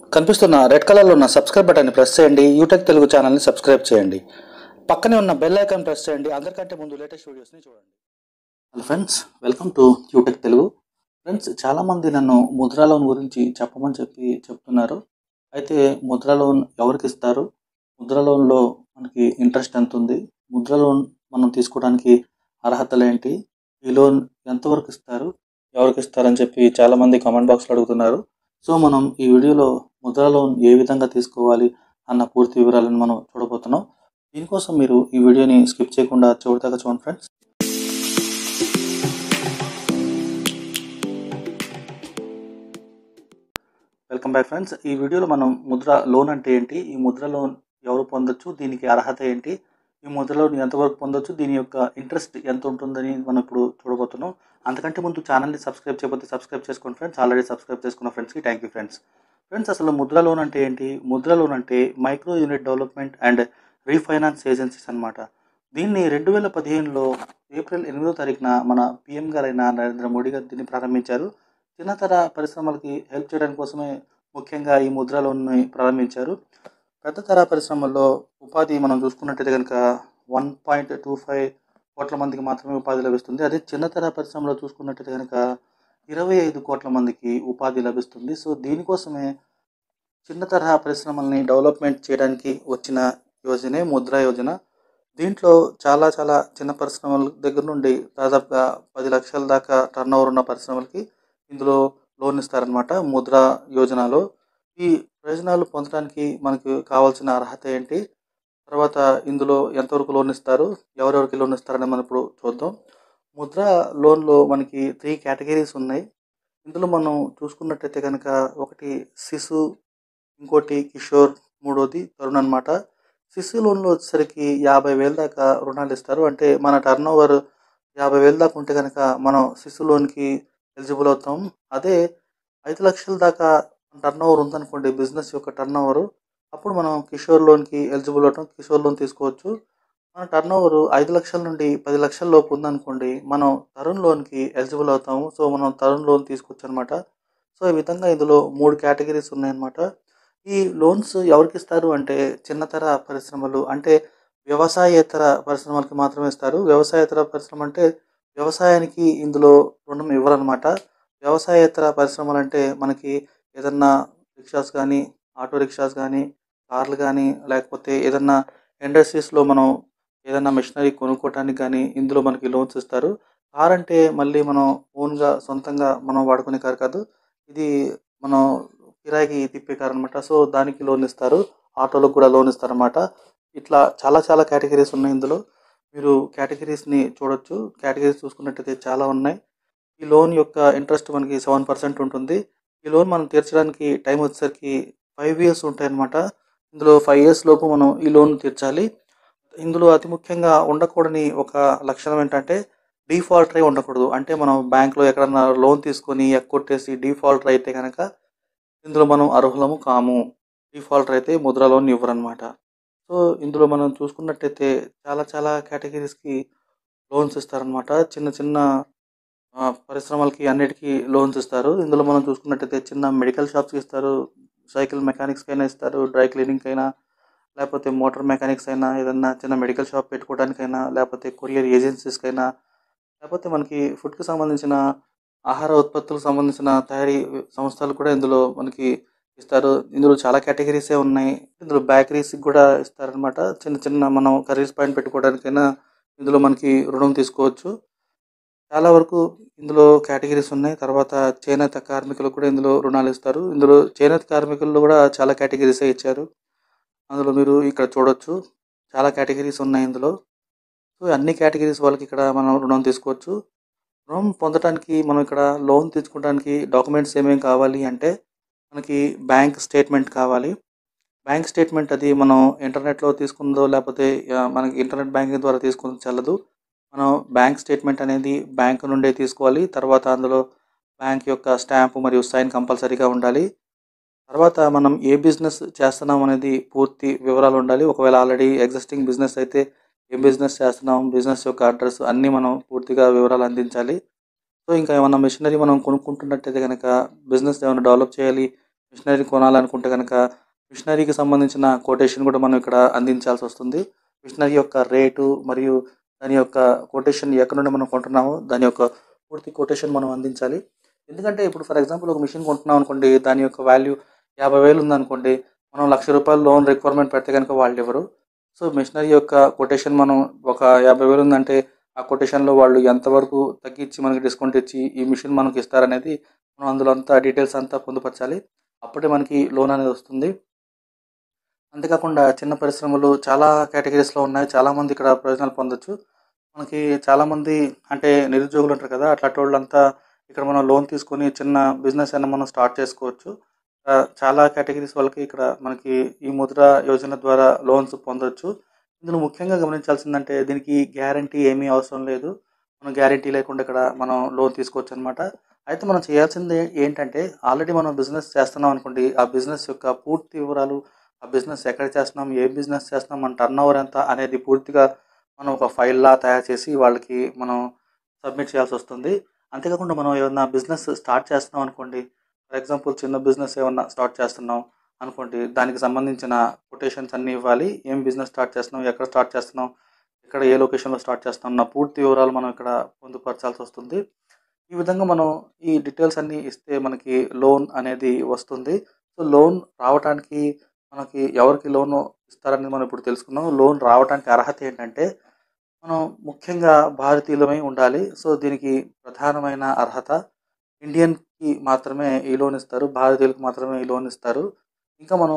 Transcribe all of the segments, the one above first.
కనిపిస్తున్న రెడ్ కలర్లో ఉన్న సబ్స్క్రైబ్ బటన్ని ప్రెస్ చేయండి యూటెక్ తెలుగు ఛానల్ని సబ్స్క్రైబ్ చేయండి పక్కనే ఉన్న బెల్ ఐకాన్ ప్రెస్ చేయండి అందరికంటే ముందు లేటెస్ట్ వీడియోస్ని చూడండి hello friends welcome to UTech Telugu friends చాలామంది నన్ను ముద్రా లోన్ గురించి చెప్పమని చెప్పి చెప్తున్నారు అయితే ముద్రా లోన్ ఎవరికి ఇస్తారు ముద్రా లోన్లో మనకి ఇంట్రెస్ట్ ఎంత ఉంది ముద్రా లోన్ మనం తీసుకోవడానికి అర్హతలు ఏంటి ఈ లోన్ ఎంతవరకు ఇస్తారు ఎవరికి ఇస్తారని చెప్పి చాలామంది కామెంట్ బాక్స్లో అడుగుతున్నారు సో మనం ఈ వీడియోలో ముద్రా లోన్ ఏ విధంగా తీసుకోవాలి అన్న పూర్తి వివరాలను మనం చూడబోతున్నాం దీనికోసం మీరు ఈ వీడియోని స్కిప్ చేయకుండా చివరి దాకా చూడండి ఫ్రెండ్స్ వెల్కమ్ బ్యాక్ ఫ్రెండ్స్ ఈ వీడియోలో మనం ముద్ర లోన్ అంటే ఏంటి ఈ ముద్ర లోన్ ఎవరు పొందొచ్చు దీనికి అర్హత ఏంటి ఈ ముద్ర లోన్ ఎంతవరకు పొందొచ్చు దీని యొక్క ఇంట్రెస్ట్ ఎంత ఉంటుందని మనం ఇప్పుడు చూడబోతున్నాం అంతకంటే ముందు ఛానల్ని సబ్స్క్రైబ్ చేయకపోతే సబ్స్క్రైబ్ చేసుకోండి ఫ్రెండ్స్ ఆల్రెడీ సబ్స్క్రైబ్ చేసుకున్న ఫ్రెండ్స్కి థ్యాంక్ యూ ఫ్రెండ్స్ ఫ్రెండ్స్ అసలు ముద్ర లోన్ అంటే ఏంటి ముద్ర లోన్ అంటే micro unit development and refinance agencies అన్నమాట దీన్ని రెండు వేల పదిహేనులో ఏప్రిల్ ఎనిమిదో తారీఖున మన పిఎం గారైన నరేంద్ర మోడీ గారు దీన్ని ప్రారంభించారు చిన్నతర పరిశ్రమలకి హెల్ప్ చేయడం కోసమే ముఖ్యంగా ఈ ముద్ర లోన్ని ప్రారంభించారు పెద్ద తర పరిశ్రమల్లో ఉపాధి మనం చూసుకున్నట్టయితే కనుక వన్ పాయింట్ టూ ఫైవ్ కోట్ల మందికి మాత్రమే ఉపాధి లభిస్తుంది అదే చిన్నతర పరిశ్రమలో చూసుకున్నట్టయితే కనుక ఇరవై ఐదు కోట్ల మందికి ఉపాధి లభిస్తుంది సో దీనికోసమే చిన్న తరహా పరిశ్రమల్ని డెవలప్మెంట్ చేయడానికి వచ్చిన యోజనే ముద్రా యోజన దీంట్లో చాలా చాలా చిన్న పరిశ్రమల దగ్గర నుండి దాదాపుగా పది లక్షల దాకా టర్న్ ఓవర్ ఉన్న పరిశ్రమలకి ఇందులో లోన్ ఇస్తారనమాట ముద్రా యోజనలో ఈ ప్రయోజనాలు పొందడానికి మనకు కావాల్సిన అర్హత ఏంటి తర్వాత ఇందులో ఎంతవరకు లోన్ ఇస్తారు ఎవరెవరికి లోన్ ఇస్తారని మనం ఇప్పుడు చూద్దాం ముద్రా లోన్లో మనకి త్రీ కేటగిరీస్ ఉన్నాయి ఇందులో మనం చూసుకున్నట్టయితే కనుక ఒకటి శిశు ఇంకోటి కిషోర్ మూడోది తరుణ్ అనమాట శిశు లోన్లో వచ్చేసరికి యాభై వేల దాకా రుణాలు ఇస్తారు అంటే మన టర్న్ ఓవర్ యాభై వేల దాకా ఉంటే కనుక మనం శిశు లోన్కి ఎలిజిబుల్ అవుతాం అదే ఐదు లక్షల దాకా టర్న్ ఓవర్ ఉందనుకోండి బిజినెస్ యొక్క టర్న్ ఓవర్ అప్పుడు మనం కిషోర్ లోన్కి ఎలిజిబుల్ అవటం కిషోర్ లోన్ తీసుకోవచ్చు మన టర్న్ ఓవర్ ఐదు లక్షల నుండి పది లక్షల లోపు ఉందనుకోండి మనం తరుణ్ లోన్కి ఎలిజిబుల్ అవుతాము సో మనం తరుణ్ లోన్ తీసుకోవచ్చు అనమాట సో ఈ విధంగా ఇందులో మూడు కేటగిరీస్ ఉన్నాయన్నమాట ఈ లోన్స్ ఎవరికి ఇస్తారు అంటే చిన్నతర పరిశ్రమలు అంటే వ్యవసాయేతర పరిశ్రమలకి మాత్రమే ఇస్తారు వ్యవసాయేతర పరిశ్రమ అంటే వ్యవసాయానికి ఇందులో రుణం ఇవ్వరనమాట వ్యవసాయేతర పరిశ్రమలు అంటే మనకి ఏదన్నా రిక్షాస్ కానీ ఆటో రిక్షాస్ కానీ కార్లు కానీ లేకపోతే ఏదన్నా ఇండస్ట్రీస్లో మనం ఏదన్నా మిషనరీ కొనుక్కోవటానికి కానీ ఇందులో మనకి లోన్స్ ఇస్తారు కార్ అంటే మళ్ళీ మనం ఓన్గా సొంతంగా మనం వాడుకునే కారు కాదు ఇది మనం కిరాయికి తిప్పే కారు అనమాట సో దానికి లోన్ ఇస్తారు ఆటోలకు కూడా లోన్ ఇస్తారనమాట ఇట్లా చాలా చాలా కేటగిరీస్ ఉన్నాయి ఇందులో మీరు కేటగిరీస్ని చూడొచ్చు కేటగిరీస్ చూసుకున్నట్టయితే చాలా ఉన్నాయి ఈ లోన్ యొక్క ఇంట్రెస్ట్ మనకి సెవెన్ పర్సెంట్ ఉంటుంది ఈ లోన్ మనం తీర్చడానికి టైం వచ్చేసరికి ఫైవ్ ఇయర్స్ ఉంటాయన్నమాట ఇందులో ఫైవ్ ఇయర్స్ లోపు మనం ఈ లోన్ తీర్చాలి ఇందులో అతి ముఖ్యంగా ఉండకూడని ఒక లక్షణం ఏంటంటే డిఫాల్టర్ అయి ఉండకూడదు అంటే మనం బ్యాంక్లో ఎక్కడన్నా లోన్ తీసుకొని ఎక్కొట్టేసి డిఫాల్టర్ అయితే కనుక ఇందులో మనం అర్హులము కాము డిఫాల్టర్ అయితే ముద్ర లోన్ ఇవ్వరనమాట సో ఇందులో మనం చూసుకున్నట్టయితే చాలా చాలా కేటగిరీస్కి లోన్స్ ఇస్తారనమాట చిన్న చిన్న ఆ, పరిశ్రమలకి అన్నిటికీ లోన్స్ ఇస్తారు ఇందులో మనం చూసుకున్నట్టయితే చిన్న మెడికల్ షాప్స్కి ఇస్తారు సైకిల్ మెకానిక్స్కి అయినా ఇస్తారు డ్రై క్లీనింగ్ అయినా లేకపోతే మోటార్ మెకానిక్స్ అయినా ఏదన్నా చిన్న మెడికల్ షాప్ పెట్టుకోవడానికైనా లేకపోతే కొరియర్ ఏజెన్సీస్కి అయినా లేకపోతే మనకి ఫుడ్కి సంబంధించిన ఆహార ఉత్పత్తులకు సంబంధించిన తయారీ సంస్థలు కూడా ఇందులో మనకి ఇస్తారు ఇందులో చాలా కేటగిరీసే ఉన్నాయి ఇందులో బేకరీస్కి కూడా ఇస్తారనమాట చిన్న చిన్న మనం కర్రీస్ పాయింట్ పెట్టుకోవడానికైనా ఇందులో మనకి రుణం తీసుకోవచ్చు చాలా వరకు ఇందులో కేటగిరీస్ ఉన్నాయి తర్వాత చేనేత కార్మికులకు కూడా ఇందులో రుణాలు ఇస్తారు ఇందులో చేనేత కార్మికుల్లో కూడా చాలా కేటగిరీసే ఇచ్చారు అందులో మీరు ఇక్కడ చూడొచ్చు చాలా కేటగిరీస్ ఉన్నాయి ఇందులో సో అన్ని కేటగిరీస్ వాళ్ళకి ఇక్కడ మనం రుణం తీసుకోవచ్చు రుణం పొందడానికి మనం ఇక్కడ లోన్ తీసుకోవడానికి డాక్యుమెంట్స్ ఏమేమి కావాలి అంటే మనకి బ్యాంక్ స్టేట్మెంట్ కావాలి బ్యాంక్ స్టేట్మెంట్ అది మనం ఇంటర్నెట్లో తీసుకుందో లేకపోతే ఆ, మనకి ఇంటర్నెట్ బ్యాంకింగ్ ద్వారా తీసుకుందో చల్లదు మనం బ్యాంక్ స్టేట్మెంట్ అనేది బ్యాంక్ నుండే తీసుకోవాలి తర్వాత అందులో బ్యాంక్ యొక్క స్టాంప్ మరియు సైన్ కంపల్సరీగా ఉండాలి తర్వాత మనం ఏ బిజినెస్ చేస్తున్నాం అనేది పూర్తి వివరాలు ఉండాలి ఒకవేళ ఆల్రెడీ ఎగ్జిస్టింగ్ బిజినెస్ అయితే ఏం బిజినెస్ చేస్తున్నాం బిజినెస్ యొక్క అడ్రస్ అన్నీ మనం పూర్తిగా వివరాలు అందించాలి సో ఇంకా ఏమన్నా మిషనరీ మనం కొనుక్కుంటున్నట్టయితే కనుక బిజినెస్ ఏమైనా డెవలప్ చేయాలి మిషనరీ కొనాలనుకుంటే కనుక మిషనరీకి సంబంధించిన కొటేషన్ కూడా మనం ఇక్కడ అందించాల్సి వస్తుంది మిషనరీ యొక్క రేటు మరియు దాని యొక్క కొటేషన్ ఎక్కడ నుండి మనం కొంటున్నామో దాని యొక్క పూర్తి కొటేషన్ మనం అందించాలి ఎందుకంటే ఇప్పుడు ఫర్ ఎగ్జాంపుల్ ఒక మిషన్ కొంటున్నాం అనుకోండి దాని యొక్క వాల్యూ యాభై వేలు ఉందనుకోండి మనం లక్ష రూపాయలు లోన్ రిక్వైర్మెంట్ పెడితే కనుక వాళ్ళు ఎవరు సో మిషనరీ యొక్క కొటేషన్ మనం ఒక యాభై వేలు ఉందంటే ఆ కొటేషన్లో వాళ్ళు ఎంతవరకు తగ్గించి మనకి డిస్కౌంట్ ఇచ్చి ఈ మిషన్ మనకి ఇస్తారనేది మనం అందులో అంతా డీటెయిల్స్ అంతా పొందుపరచాలి అప్పుడే మనకి లోన్ అనేది వస్తుంది అంతేకాకుండా చిన్న పరిశ్రమలు చాలా కేటగిరీస్లో ఉన్నాయి చాలామంది ఇక్కడ ప్రయోజనాలు పొందొచ్చు మనకి చాలామంది అంటే నిరుద్యోగులు ఉంటారు కదా అట్లాంటి వాళ్ళంతా ఇక్కడ మనం లోన్ తీసుకొని చిన్న బిజినెస్ అయినా మనం స్టార్ట్ చేసుకోవచ్చు ఆ, చాలా కేటగిరీస్ వాళ్ళకి ఇక్కడ మనకి ఈ ముద్ర యోజన ద్వారా లోన్స్ పొందొచ్చు ఇందులో ముఖ్యంగా గమనించాల్సిందంటే దీనికి గ్యారంటీ ఏమీ అవసరం లేదు మనం గ్యారంటీ లేకుండా ఇక్కడ మనం లోన్ తీసుకోవచ్చు అనమాట అయితే మనం చేయాల్సింది ఏంటంటే ఆల్రెడీ మనం బిజినెస్ చేస్తున్నాం అనుకోండి ఆ బిజినెస్ యొక్క పూర్తి వివరాలు ఆ బిజినెస్ ఎక్కడ చేస్తున్నాం ఏ బిజినెస్ చేస్తున్నాం మన టర్న్ ఓవర్ ఎంత అనేది పూర్తిగా మనం ఒక ఫైల్లా తయారు చేసి వాళ్ళకి మనం సబ్మిట్ చేయాల్సి వస్తుంది అంతేకాకుండా మనం ఏమన్నా బిజినెస్ స్టార్ట్ చేస్తున్నాం అనుకోండి ఫర్ ఎగ్జాంపుల్ చిన్న బిజినెస్ ఏమన్నా స్టార్ట్ చేస్తున్నాం అనుకోండి దానికి సంబంధించిన కొటేషన్స్ అన్నీ ఇవ్వాలి ఏం బిజినెస్ స్టార్ట్ చేస్తున్నాం ఎక్కడ స్టార్ట్ చేస్తున్నాం ఎక్కడ ఏ లొకేషన్లో స్టార్ట్ చేస్తున్నాం అన్న పూర్తి వివరాలు మనం ఇక్కడ పొందుపరచాల్సి వస్తుంది ఈ విధంగా మనం ఈ డీటెయిల్స్ అన్నీ ఇస్తే మనకి లోన్ అనేది వస్తుంది సో లోన్ రావడానికి మనకి ఎవరికి లోన్ ఇస్తారనేది మనం ఇప్పుడు తెలుసుకున్నాం లోన్ రావడానికి అర్హత ఏంటంటే మనం ముఖ్యంగా భారతీయులమై ఉండాలి సో దీనికి ప్రధానమైన అర్హత ఇండియన్కి మాత్రమే ఈ లోన్ ఇస్తారు భారతీయులకు మాత్రమే ఈ లోన్ ఇస్తారు ఇంకా మనం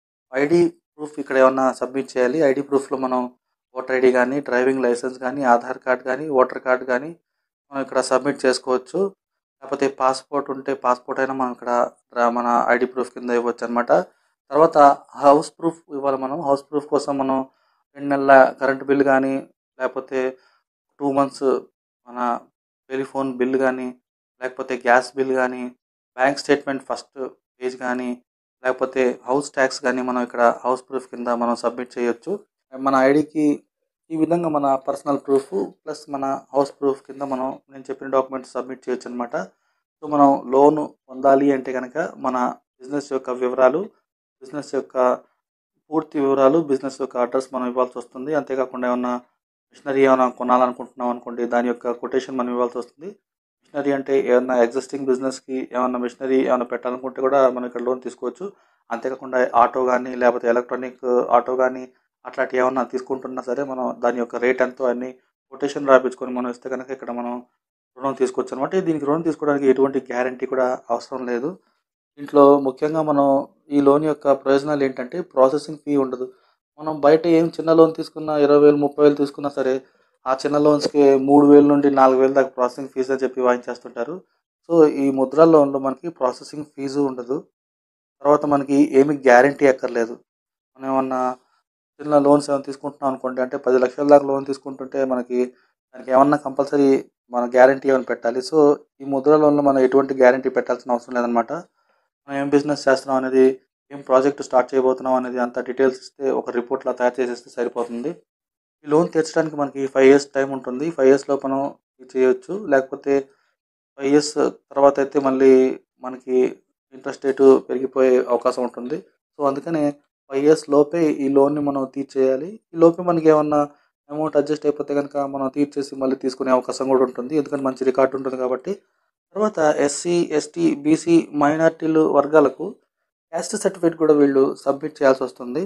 ఐడి ప్రూఫ్ ఇక్కడ ఏమన్నా సబ్మిట్ చేయాలి ఐడి ప్రూఫ్లో మనం ఓటర్ ఐడి కానీ డ్రైవింగ్ లైసెన్స్ కానీ ఆధార్ కార్డ్ కానీ ఓటర్ కార్డ్ కానీ మనం ఇక్కడ సబ్మిట్ చేసుకోవచ్చు లేకపోతే పాస్పోర్ట్ ఉంటే పాస్పోర్ట్ అయినా మనం ఇక్కడ రా- మన ఐడి ప్రూఫ్ కింద ఇవ్వచ్చు అనమాట తర్వాత హౌస్ ప్రూఫ్ ఇవ్వాలి మనం హౌస్ ప్రూఫ్ కోసం మనం రెండు నెలల కరెంట్ బిల్ కానీ లేకపోతే టూ మంత్స్ మన టెలిఫోన్ బిల్ కానీ లేకపోతే గ్యాస్ బిల్ కానీ బ్యాంక్ స్టేట్మెంట్ ఫస్ట్ పేజ్ కానీ లేకపోతే హౌస్ ట్యాక్స్ కానీ మనం ఇక్కడ హౌస్ ప్రూఫ్ కింద మనం సబ్మిట్ చేయొచ్చు మన ఐడికి ఈ విధంగా మన పర్సనల్ ప్రూఫ్ ప్లస్ మన హౌస్ ప్రూఫ్ కింద మనం నేను చెప్పిన డాక్యుమెంట్స్ సబ్మిట్ చేయొచ్చు అనమాట సో మనం లోన్ పొందాలి అంటే కనుక మన బిజినెస్ యొక్క వివరాలు బిజినెస్ యొక్క పూర్తి వివరాలు బిజినెస్ యొక్క అడ్రస్ మనం ఇవ్వాల్సి వస్తుంది అంతేకాకుండా ఏమన్నా మిషనరీ ఏమైనా కొనాలనుకుంటున్నాం అనుకోండి దాని యొక్క కొటేషన్ మనం ఇవ్వాల్సి వస్తుంది మిషనరీ అంటే ఏమన్నా ఎగ్జిస్టింగ్ బిజినెస్కి ఏమన్నా మిషనరీ ఏమైనా పెట్టాలనుకుంటే కూడా మనం ఇక్కడ లోన్ తీసుకోవచ్చు అంతేకాకుండా ఆటో కానీ లేకపోతే ఎలక్ట్రానిక్ ఆటో కానీ అట్లాంటి ఏమన్నా తీసుకుంటున్నా సరే మనం దాని యొక్క రేట్ ఎంతో అన్ని కొటేషన్ రాపించుకొని మనం ఇస్తే కనుక ఇక్కడ మనం రుణం తీసుకోవచ్చు అనమాట దీనికి రుణం తీసుకోవడానికి ఎటువంటి గ్యారంటీ కూడా అవసరం లేదు దీంట్లో ముఖ్యంగా మనం ఈ లోన్ యొక్క ప్రయోజనాలు ఏంటంటే ప్రాసెసింగ్ ఫీ ఉండదు మనం బయట ఏం చిన్న లోన్ తీసుకున్నా ఇరవై వేలు ముప్పై వేలు తీసుకున్నా సరే ఆ చిన్న లోన్స్కి మూడు వేల నుండి నాలుగు వేల దాకా ప్రాసెసింగ్ ఫీజు అని చెప్పి వాయించేస్తుంటారు సో ఈ ముద్రా లోన్లో మనకి ప్రాసెసింగ్ ఫీజు ఉండదు తర్వాత మనకి ఏమి గ్యారంటీ ఎక్కర్లేదు మనం ఏమన్నా చిన్న లోన్స్ ఏమైనా తీసుకుంటున్నాం అనుకోండి అంటే పది లక్షల దాకా లోన్ తీసుకుంటుంటే మనకి దానికి ఏమన్నా కంపల్సరీ మన గ్యారంటీ ఏమైనా పెట్టాలి సో ఈ ముద్ర లోన్లో మనం ఎటువంటి గ్యారంటీ పెట్టాల్సిన అవసరం లేదనమాట మనం ఏం బిజినెస్ చేస్తున్నాం అనేది ఏం ప్రాజెక్ట్ స్టార్ట్ చేయబోతున్నాం అనేది అంత డీటెయిల్స్ ఇస్తే ఒక రిపోర్ట్లా తయారు చేసేస్తే సరిపోతుంది ఈ లోన్ తీర్చడానికి మనకి ఫైవ్ ఇయర్స్ టైం ఉంటుంది ఫైవ్ ఇయర్స్ లోపు మనం ఇది చేయొచ్చు లేకపోతే ఫైవ్ ఇయర్స్ తర్వాత అయితే మళ్ళీ మనకి ఇంట్రెస్ట్ రేటు పెరిగిపోయే అవకాశం ఉంటుంది సో అందుకనే ఫైవ్ ఇయర్స్ లోపే ఈ లోన్ని మనం తీర్చేయాలి ఈ లోపే మనకి ఏమన్నా అమౌంట్ అడ్జస్ట్ అయిపోతే కనుక మనం తీర్చేసి మళ్ళీ తీసుకునే అవకాశం కూడా ఉంటుంది ఎందుకంటే మంచి రికార్డు ఉంటుంది కాబట్టి తర్వాత ఎస్సీ ఎస్టీ బీసీ మైనార్టీలు వర్గాలకు క్యాస్ట్ సర్టిఫికేట్ కూడా వీళ్ళు సబ్మిట్ చేయాల్సి వస్తుంది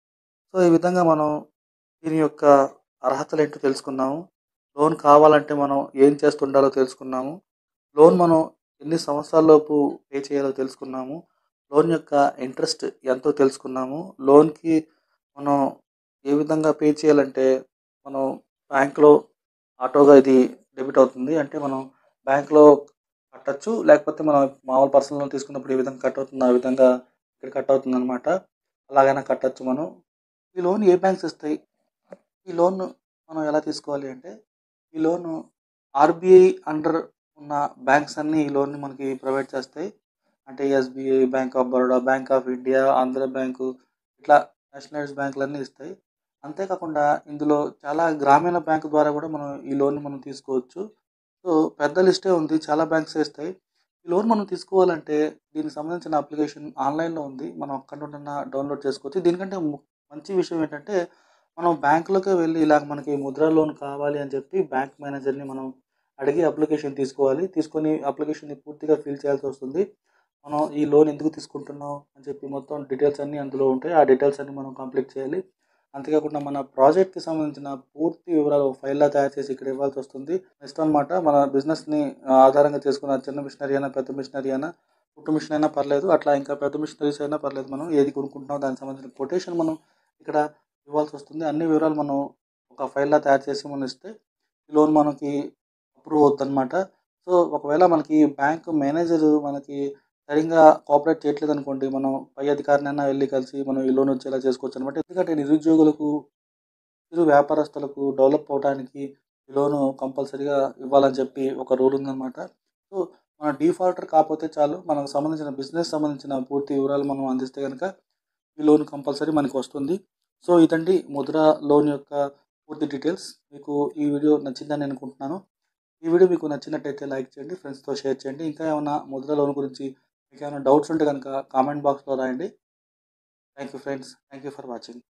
సో ఈ విధంగా మనం దీని యొక్క అర్హతలు ఏంటో తెలుసుకున్నాము లోన్ కావాలంటే మనం ఏం చేస్తుండాలో తెలుసుకున్నాము లోన్ మనం ఎన్ని సంవత్సరాలలోపు పే చేయాలో తెలుసుకున్నాము లోన్ యొక్క ఇంట్రెస్ట్ ఎంతో తెలుసుకున్నాము లోన్కి మనం ఏ విధంగా పే చేయాలంటే మనం బ్యాంక్లో ఆటోగా ఇది డెబిట్ అవుతుంది అంటే మనం బ్యాంక్లో కట్టచ్చు లేకపోతే మనం మామూలు పర్సనల్ లోన్ తీసుకున్నప్పుడు ఏ విధంగా కట్ అవుతుంది ఆ విధంగా ఇక్కడ కట్ అవుతుంది అనమాట అలాగైనా కట్టచ్చు మనం ఈ లోన్ ఏ బ్యాంక్స్ ఇస్తాయి ఈ లోన్ మనం ఎలా తీసుకోవాలి అంటే ఈ లోన్ ఆర్బీఐ అండర్ ఉన్న బ్యాంక్స్ అన్నీ ఈ లోన్ని మనకి ప్రొవైడ్ చేస్తాయి అంటే SBI bank of Baroda bank of India Andhra bank ఇట్లా నేషనలైజ్ బ్యాంకులన్నీ ఇస్తాయి అంతేకాకుండా ఇందులో చాలా గ్రామీణ బ్యాంకు ద్వారా కూడా మనం ఈ లోన్ మనం తీసుకోవచ్చు సో పెద్ద లిస్టే ఉంది చాలా బ్యాంక్స్ ఇస్తాయి ఈ లోన్ మనం తీసుకోవాలంటే దీనికి సంబంధించిన అప్లికేషన్ ఆన్లైన్‌లో ఉంది. మనం ఎక్కడ నుండైనా డౌన్‌లోడ్ చేసుకోవచ్చు. దీనికంటే ము మంచి విషయం ఏంటంటే, మనం బ్యాంక్‌లోకే వెళ్లి ఇలాగ మనకి ముద్రా లోన్ కావాలి అని చెప్పి బ్యాంక్ మేనేజర్‌ని మనం అడిగి అప్లికేషన్ తీసుకోవాలి. తీసుకొని అప్లికేషన్‌ని పూర్తిగా ఫిల్ చేయాల్సొస్తుంది. మనం ఈ లోన్ ఎందుకు తీసుకుంటున్నాం అని చెప్పి మొత్తం డీటెయిల్స్ అన్నీ అందులో ఉంటాయి. ఆ డీటెయిల్స్ అన్నీ మనం కంప్లీట్ చేయాలి. అంతేకాకుండా మన ప్రాజెక్ట్‌కి సంబంధించిన పూర్తి వివరాలు ఒక ఫైల్‌లా తయారు చేసి ఇక్కడ ఇవ్వాల్సొస్తుంది. నెక్స్ట్ అనమాట మన బిజినెస్‌ని ఆహ్, ఆధారంగా చేసుకుని అది చిన్న మిషనరీ అయినా, పెద్ద మిషనరీ అయినా, కుట్టు మిషన్ అయినా పర్లేదు. అట్లా ఇంకా పెద్ద మిషనరీస్ అయినా పర్లేదు. మనం ఏది కొనుక్కుంటున్నామో దానికి సంబంధించిన కొటేషన్ మనం ఇక్కడ ఇవ్వాల్సొస్తుంది. అన్ని వివరాలు మనం ఒక ఫైల్‌లా తయారు చేసి మనం ఇస్తే ఈ లోన్ మనకి అప్రూవ్ అవుద్దనమాట. సో, ఒకవేళ మనకి బ్యాంక్ మేనేజర్ మనకి సరిగ్గా కోఆపరేట్ చేయట్లేదనుకోండి, మనం పై అధికారినైనా వెళ్లి కలిసి మనం ఈ లోన్ వచ్చేలా చేసుకోవచ్చనమాట. ఎందుకంటే నిరుద్యోగులకు, చిరు వ్యాపారస్తులకు డెవలప్ అవ్వడానికి ఈ లోను కంపల్సరీగా ఇవ్వాలని చెప్పి ఒక రూల్ ఉందనమాట. సో, మన డిఫాల్టర్ కాపోతే చాలు. మనకు సంబంధించిన బిజినెస్ సంబంధించిన పూర్తి వివరాలు మనం అందిస్తే గనక ఈ లోన్ కంపల్సరీ మనకొస్తుంది. సో, ఇదండి ముద్రా లోన్ యొక్క పూర్తి డీటెయిల్స్. మీకు ఈ వీడియో నచ్చిందని అనుకుంటున్నాను. ఈ వీడియో మీకు నచ్చినట్టయితే లైక్ చేయండి. ఫ్రెండ్స్‌తో షేర్ చేయండి. ఇంకా ఏమన్నా ముద్రా లోన్ గురించి మీకేమైనా డౌట్స్ ఉంటే గనక కామెంట్ బాక్స్‌లో రాయండి. Thank you friends. Thank you for watching.